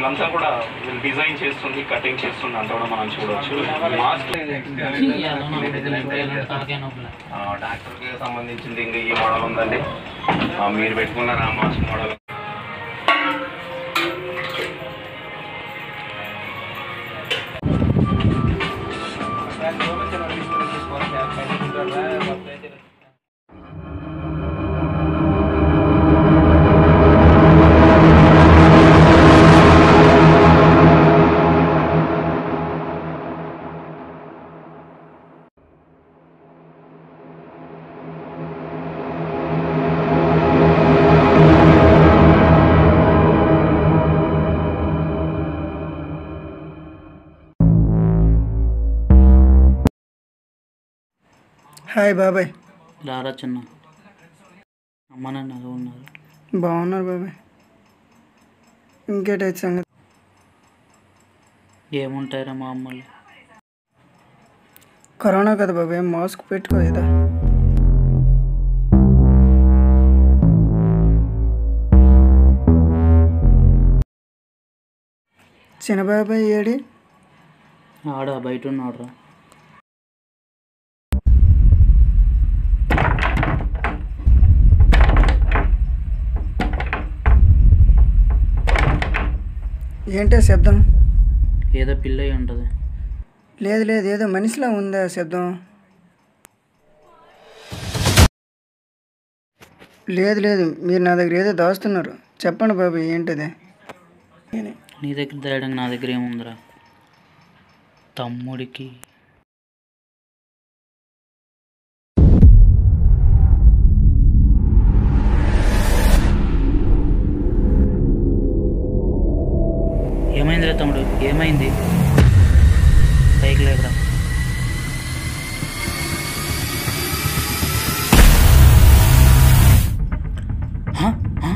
వీళ్ళంతా కూడా వీళ్ళు డిజైన్ చేస్తుంది కటింగ్ చేస్తుంది అంతా కూడా మనం చూడొచ్చు మాస్క్ డాక్టర్కి సంబంధించింది ఇంకా ఈ మోడల్ ఉందండి ఆ, మీరు పెట్టుకున్న ఆ మాస్క్ మోడల్ హాయ్ బాబాయ్ రారా చిన్న అమ్మ నాన్న ఎలా ఉన్నారు బాగున్నారు బాబాయ్ ఇంకేటైతే సంగతి ఏముంటాయిరా మా అమ్మలు కరోనా కదా బాబాయ్ మాస్క్ పెట్టుకో కదా చిన్న బాబాయ్ ఏడి ఆడ బయట ఉన్నాడు రా ఏంటో శబ్దం ఏదో పిల్ల అయి ఉంటుంది లేదు లేదు ఏదో మనిషిలా ఉందా శబ్దం లేదు లేదు మీరు నా దగ్గర ఏదో దాస్తున్నారు చెప్పండి బాబాయ్ ఏంటది నీ దగ్గర తేయడానికి నా దగ్గర ఏముందిరా తమ్ముడికి ఏమైందిరా తమ్ముడు ఏమైంది పైకి లేకరా హ? హ?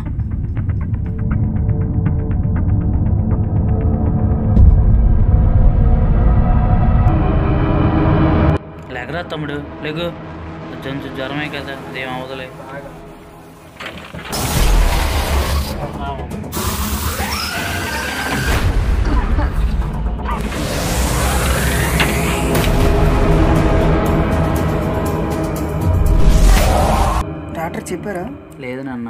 లేకరా తమ్ముడు లేకు కొంచెం జ్వరమే కదా అదేం అవదలే డాక్టర్ చెప్పారా లేదు నాన్న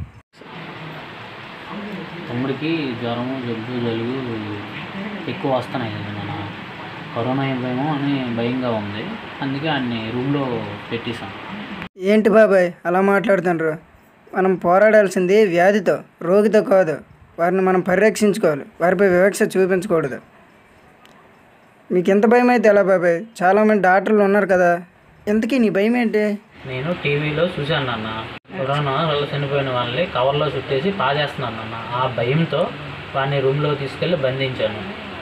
తమ్ముడికి జ్వరము జబ్బు జలుబు ఎక్కువ వస్తున్నాయి కదా నాన్న కరోనా ఏమో అని భయంగా ఉంది అందుకే అన్ని రూమ్లో పెట్టేశాం ఏంటి బాబాయ్ అలా మాట్లాడుతుండ్రు మనం పోరాడాల్సింది వ్యాధితో రోగితో కాదు వారిని మనం పరిరక్షించుకోవాలి వారిపై వివక్ష చూపించకూడదు మీకు ఎంత భయం అయితే ఎలా బాబాయ్ చాలామంది డాక్టర్లు ఉన్నారు కదా ఇంతకీ నీ భయం ఏంటి నేను టీవీలో చూశాను నాన్న కరోనా వల్ల చనిపోయిన వాళ్ళని కవర్లో చుట్టేసి పాజేస్తున్నాను నాన్న ఆ భయంతో వాడిని రూమ్లో తీసుకెళ్ళి బంధించాను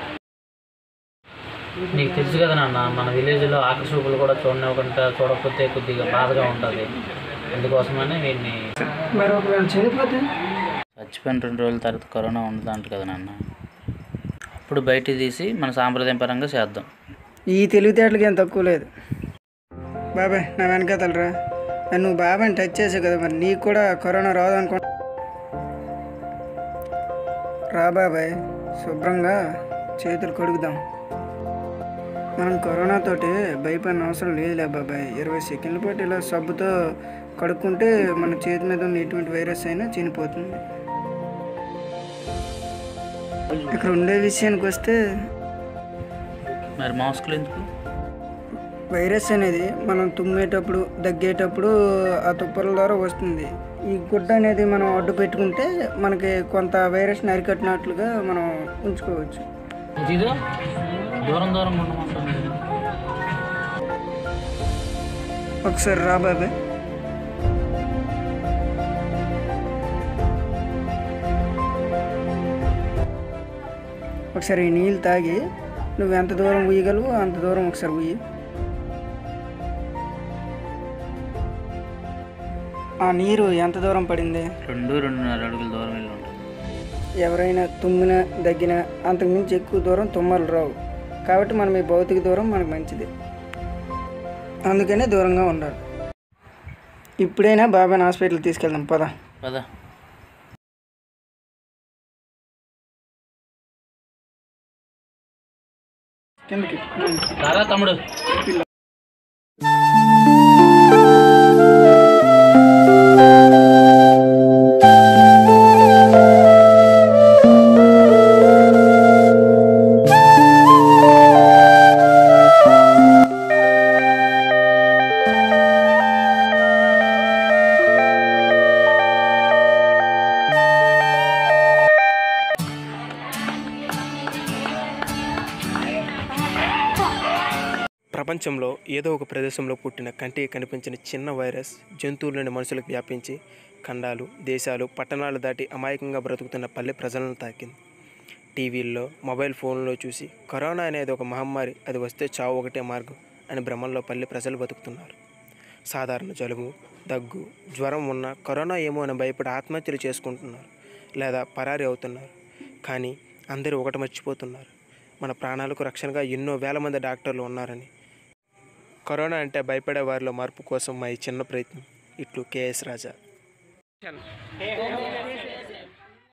నీకు తెలుసు కదా నాన్న మన విలేజ్లో ఆకలి చూపులు కూడా చూడనివ్వకుండా చూడకపోతే కొద్దిగా బాధగా ఉంటుంది అందుకోసమనే వీడిని మరి ఒకవేళ చనిపోతే చచ్చిపోయిన రెండు రోజుల తర్వాత కరోనా ఉండదంట కదా నాన్న అప్పుడు బయటికి తీసి మన సాంప్రదాయం పరంగా చేద్దాం ఈ తెలివితేటలకి ఏం తక్కువ లేదు బాబాయ్ నా వెనకాతలరా మరి నువ్వు బాబాయ్ని టచ్ చేసావు కదా మరి నీకు కూడా కరోనా రాదు అనుకో రా బాబాయ్ శుభ్రంగా చేతులు కడుగుదాం మనం కరోనాతోటి భయపడిన అవసరం లేదులే బాబాయ్ ఇరవై సెకండ్ల పాటు ఇలా సబ్బుతో కడుక్కుంటే మన చేతి మీద ఉన్న ఎటువంటి వైరస్ అయినా చనిపోతుంది ఇక్కడ ఉండే విషయానికి వస్తే మరి మాస్కులు ఎందుకు వైరస్ అనేది మనం తుమ్మేటప్పుడు దగ్గేటప్పుడు ఆ తుప్పల ద్వారా వస్తుంది ఈ గుడ్డ అనేది మనం అడ్డు పెట్టుకుంటే మనకి కొంత వైరస్ని అరికట్టినట్లుగా మనం ఉంచుకోవచ్చు ఇదిగో దూరం దూరం ఉండమంటుంది ఒకసారి రా బాబాయ్ ఒకసారి ఈ నీళ్ళు తాగి నువ్వు ఎంత దూరం ఉయ్యగలవో అంత దూరం ఒకసారి ఉయ్యి ఆ నీరు ఎంత దూరం పడింది రెండు రెండున్నర అడుగుల దూరం వెళ్ళి ఉంటుంది ఎవరైనా తుమ్మిన దగ్గిన అంతకుమించి ఎక్కువ దూరం తుమ్మలు రావు కాబట్టి మనం ఈ భౌతిక దూరం మనకు మంచిది అందుకనే దూరంగా ఉండాలి ఇప్పుడైనా బాబాయ్ హాస్పిటల్ తీసుకెళ్దాం పద పదా కిందకి రారా తమ్ముడు ప్రపంచంలో ఏదో ఒక ప్రదేశంలో పుట్టిన కంటికి కనిపించిన చిన్న వైరస్ జంతువులని మనుషులకు వ్యాపించి ఖండాలు దేశాలు పట్టణాలు దాటి అమాయకంగా బ్రతుకుతున్న పల్లె ప్రజలను తాకింది టీవీల్లో మొబైల్ ఫోన్లో చూసి కరోనా అనేది ఒక మహమ్మారి అది వస్తే చావు ఒకటే మార్గం అని భ్రమంలో పల్లె ప్రజలు బతుకుతున్నారు సాధారణ జలుబు దగ్గు జ్వరం ఉన్న కరోనా ఏమో అని భయపడి ఆత్మహత్యలు చేసుకుంటున్నారు లేదా పరారి అవుతున్నారు కానీ అందరూ ఒకటి మర్చిపోతున్నారు మన ప్రాణాలకు రక్షణగా ఎన్నో వేల మంది డాక్టర్లు ఉన్నారని కరోనా అంటే భయపడే వారిలో మార్పు కోసం మా ఈ చిన్న ప్రయత్నం ఇట్లు కేఎస్ రాజా